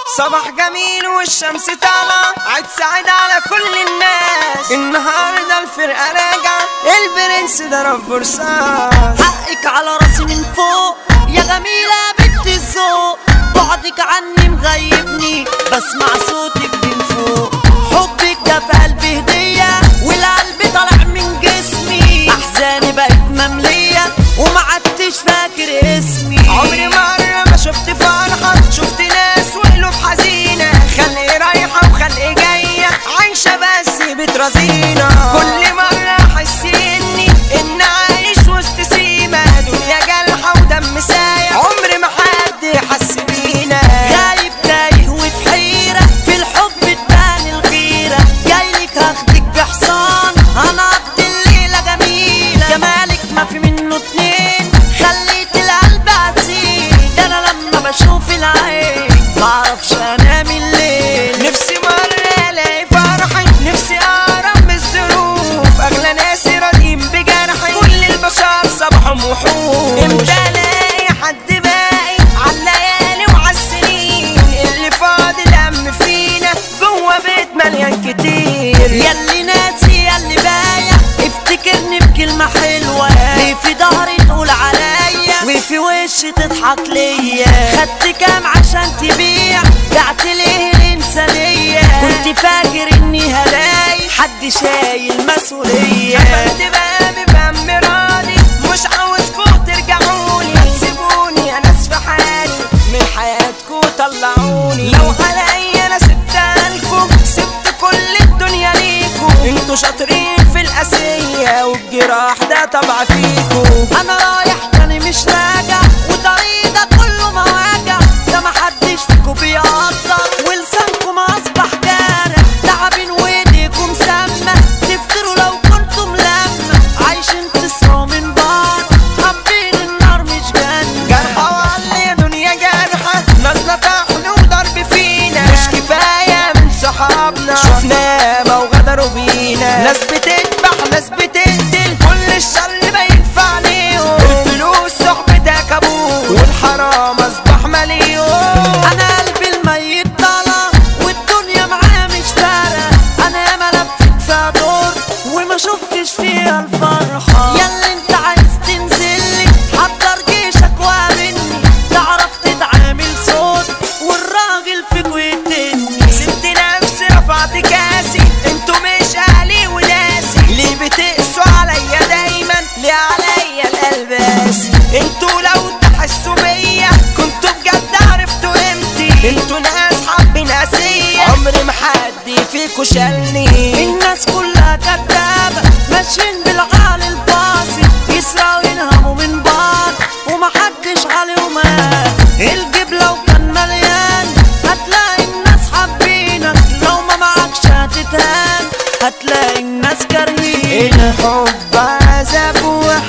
صباح جميل والشمس طالعة عيد سعيد على كل الناس النهارده الفرقة راجعة البرنس ضرب برصاص حقك على راسي من فوق يا جميلة بنت الذوق بعدك عني مغيبني بسمع صوتك من فوق حبك ده في قلبي هدية والقلب طالع من جسمي أحزاني بقت مملية وما عدتش فاكر اسمي عمري مرة ما شفت فرحة شفت ناس وقلوب حزينة خلق رايحة وخلق جاية عايشة بس بترازينا كل مرة أحس إني إن عايش وسط سيما دنيا جالحة ودم سايح عمري ما حد حس بينا غايب تايه وفي حيرة في الحب تبان الغيرة جايلك هاخدك بحصان هنقضي الليلة جميلة جمالك ما في منه اتنين خليت القلب عسير ده انا لما بشوف العين معرفش انام الليل نفسي مرة الاقي فرحي نفسي اهرب من الظروف اغلى ناس راضيين بجرحي كل البشر صبحهم وحوش امتى الاقي حد باقي عالليالي وعالسنين اللي فاضل هم فينا جوه بيت مليان كتير ياللي ناسي ياللي بايع افتكرني بكلمة حلوة ليه في ظهري تقول عليا وفي وشي تضحك ليا خدت كام عشان تبيع بعت ليه الإنسانية كنت فاكر إني هلاقي حد شايل مسؤولية قفلت بابي بهم راضي مش عاوزكوا ترجعولي هتسيبوني انا في حالي من حياتكوا طلعوني لو عليا انا سبتها لكم سبت كل الدنيا ليكوا انتوا شاطرين في القاسية والجراح ده طبع فيكوا أنا رايح تاني مش راجع وطريق ده كله مواجع ده محدش فيكم بيقدر ولسانكم أصبح جارح تعبين وإيديكم سامة تفتروا لو كنتم لما عايشين تسرقوا من بعض حابين النار مش جنة جرحى والله يا دنيا جرحى نازلة طحن وضرب فينا مش كفاية من صحابنا شفنا ما وغدروا بينا ناس بتذبح ناس بتقتل كل الشر باين في عليهم الفلوس صحبتها كابوس والحرام اصبح مليون انا قلبي الميت طلع والدنيا معاه مش فارقه انا ياما لفت فيها دور وما شفتش فيها الفرحه ياللي انت عايز تنزلي حضر جيشك وقابلني تعرف تتعامل صوت والراجل فيك ويتني سبت نفسي رفعت كاسي انتوا مش اهلي وناسي ليه بتقسوا عليا دايما ليه عليا الالباس انتوا لو تحسوا بيا كنتوا بجد عرفتوا قيمتي انتوا ناس حابين اسية عمري ما حد فيكوا شالني الناس كلها كدابة ماشيين بالعقل الفاصل يسرقوا ينهموا من بعض ومحدش عليهم قال. الجيب لو كان مليان هتلاقي الناس حابينك لو ما معكش هتتهان هتلاقي الناس كارهينك الحب عذاب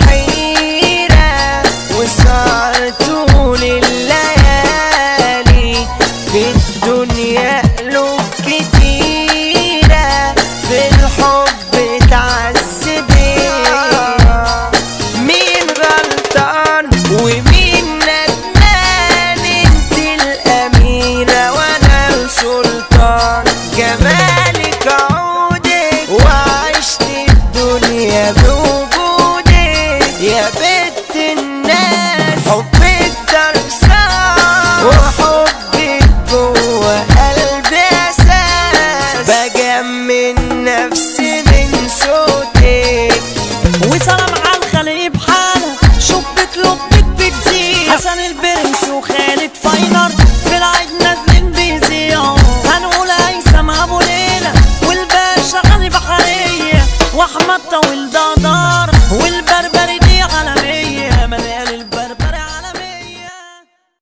وحيرة وسهر طول الليالي في الدنيا قلوب كتيرة في الحب اتعذبت مين غلطان ومين ندمان انت الأميرة وانا السلطان جمالك عودك وعشت الدنيا بوجودك يا بنت الناس حبك درسان وحبك جوه قلبي اساس بجمن نفسي من صوتك وسلام على الخلق بحالها شبك لبك بتزيد حسن البرنس وخالد فاينر في العيد نازلين بيذيعوا هنقول هيثم ابو ليلى والباشا غني بحريه واحمد طويل ضاضا